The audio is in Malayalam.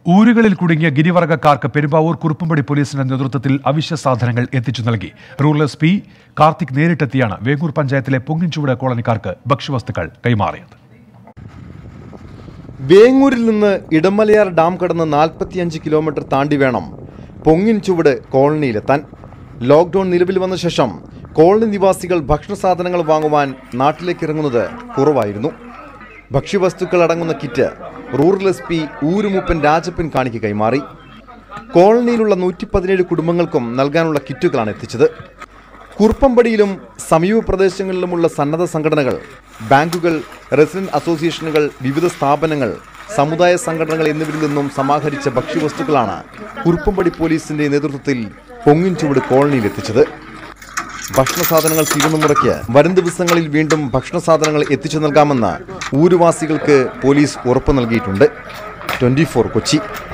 ഊരുകളിൽ കുടുങ്ങിയ ഗിരിവർഗ്ഗക്കാർക്ക് പെരുമ്പാവൂർ കുറുപ്പുംപടി പോലീസിന്റെ നേതൃത്വത്തിൽ അവശ്യ സാധനങ്ങൾ എത്തിച്ചു നൽകി റൂറൽ എസ് പി കാർത്തിക് നേരിട്ടെത്തിയാണ് വേങ്ങൂർ പഞ്ചായത്തിലെ പൊങ്ങിൻചുവട് കോളനിക്കാർക്ക് ഭക്ഷ്യവസ്തുക്കൾ കൈമാറിയത് വേങ്ങൂരിൽ നിന്ന് ഇടമലയാർ ഡാം കടന്ന് നാൽപ്പത്തിയഞ്ച് കിലോമീറ്റർ താണ്ടി വേണം പൊങ്ങിൻ ചുവട് കോളനിയിലെത്താൻ ലോക്ക്ഡൌൺ നിലവിൽ വന്ന ശേഷം കോളനി നിവാസികൾ ഭക്ഷണ സാധനങ്ങൾ വാങ്ങുവാൻ നാട്ടിലേക്ക് ഇറങ്ങുന്നത് കുറവായിരുന്നു ഭക്ഷ്യവസ്തുക്കൾ അടങ്ങുന്ന കിറ്റ് റൂറൽ എസ് പി ഊരുമൂപ്പൻ രാജപ്പൻ കാണിക്ക് കൈമാറി കോളനിയിലുള്ള നൂറ്റി പതിനേഴ് കുടുംബങ്ങൾക്കും നൽകാനുള്ള കിറ്റുകളാണ് എത്തിച്ചത് കുറുപ്പമ്പടിയിലും സമീപ പ്രദേശങ്ങളിലുമുള്ള സന്നദ്ധ സംഘടനകൾ ബാങ്കുകൾ റെസിഡന്റ് അസോസിയേഷനുകൾ വിവിധ സ്ഥാപനങ്ങൾ സമുദായ സംഘടനകൾ എന്നിവരിൽ നിന്നും സമാഹരിച്ച ഭക്ഷ്യവസ്തുക്കളാണ് കുറുപ്പമ്പടി പോലീസിന്റെ നേതൃത്വത്തിൽ പൊങ്ങിൻചുവട് കോളനിയിൽ എത്തിച്ചത് ഭക്ഷണ സാധനങ്ങൾ തീരുന്ന മുറയ്ക്ക് വരും ദിവസങ്ങളിൽ വീണ്ടും ഭക്ഷണ സാധനങ്ങൾ എത്തിച്ചു നൽകാമെന്ന് ഊരുവാസികൾക്ക് പോലീസ് ഉറപ്പ് നൽകിയിട്ടുണ്ട് ട്വന്റി കൊച്ചി